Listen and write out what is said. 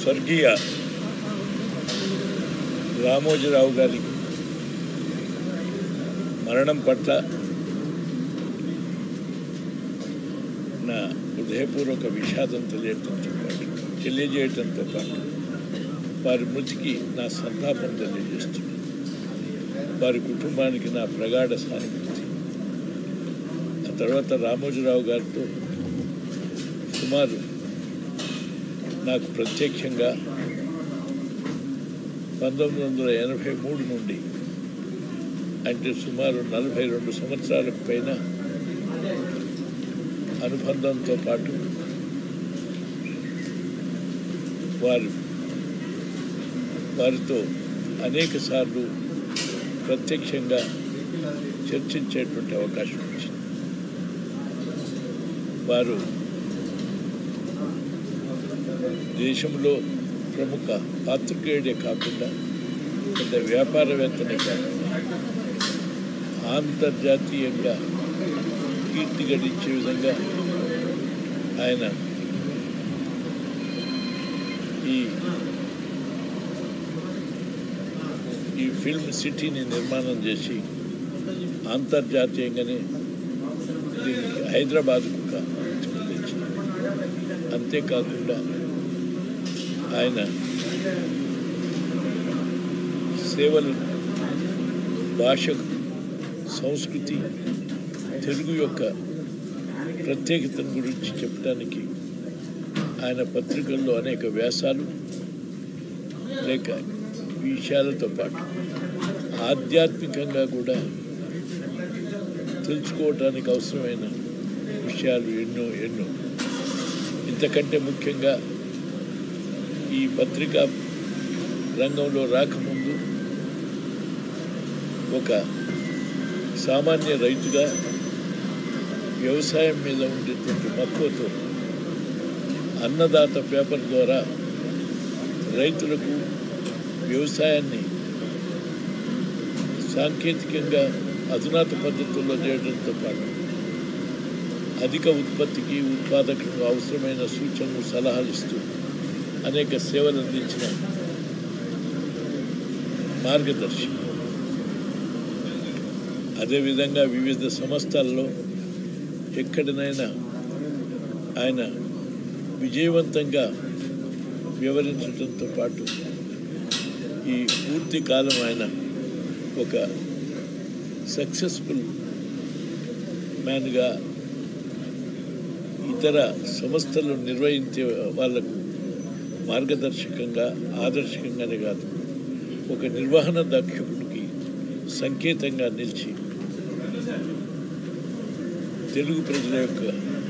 స్వర్గీయ రామోజీరావు గారి మరణం పట్ల నా హృదయపూర్వక విషాదం తెలియటంతో పాటు తెలియజేయటంతో పాటు వారి మృతికి నా సంతాపం తెలియజేస్తున్నాను వారి కుటుంబానికి నా ప్రగాఢ సానుభూతి ఆ తర్వాత రామోజీరావు గారితో సుమారు నాకు ప్రత్యక్షంగా పంతొమ్మిది వందల ఎనభై మూడు నుండి అంటే సుమారు నలభై రెండు సంవత్సరాలకు పైన అనుబంధంతో పాటు వారు వారితో అనేక సార్లు ప్రత్యక్షంగా చర్చించేటువంటి అవకాశం వచ్చింది వారు దేశంలో ప్రముఖ పాత్రికేయుడే కాకుండా పెద్ద వ్యాపారవేత్తనే కాకుండా అంతర్జాతీయంగా కీర్తి గడించే విధంగా ఆయన ఈ ఈ ఫిల్మ్ సిటీని నిర్మాణం చేసి అంతర్జాతీయంగానే దీనికి హైదరాబాద్కు ఒక గుర్తింపు తెచ్చింది అంతేకాకుండా ఆయన సేవలు భాష సంస్కృతి తెలుగు యొక్క ప్రత్యేకతను గురించి చెప్పడానికి ఆయన పత్రికల్లో అనేక వ్యాసాలు లేక విషయాలతో పాటు ఆధ్యాత్మికంగా కూడా తెలుసుకోవటానికి అవసరమైన విషయాలు ఎన్నో ఎన్నో ఇంతకంటే ముఖ్యంగా ఈ పత్రికా రంగంలో రాకముందు ఒక సామాన్య రైతుగా వ్యవసాయం మీద ఉండేటువంటి మక్కువతో అన్నదాత పేపర్ ద్వారా రైతులకు వ్యవసాయాన్ని సాంకేతికంగా అధునాత పద్ధతుల్లో చేయడంతో పాటు అధిక ఉత్పత్తికి ఉత్పాదకులకు అవసరమైన సూచనలు సలహాలు ఇస్తూ అనేక సేవలు అందించిన మార్గదర్శి అదేవిధంగా వివిధ సంస్థల్లో ఎక్కడినైనా ఆయన విజయవంతంగా వివరించడంతో పాటు ఈ పూర్తి కాలం ఆయన ఒక సక్సెస్ఫుల్ మ్యాన్గా ఇతర సంస్థలు నిర్వహించే వాళ్ళకు మార్గదర్శకంగా ఆదర్శకంగానే కాదు ఒక నిర్వహణ దక్షకుడికి సంకేతంగా నిలిచి తెలుగు ప్రజల యొక్క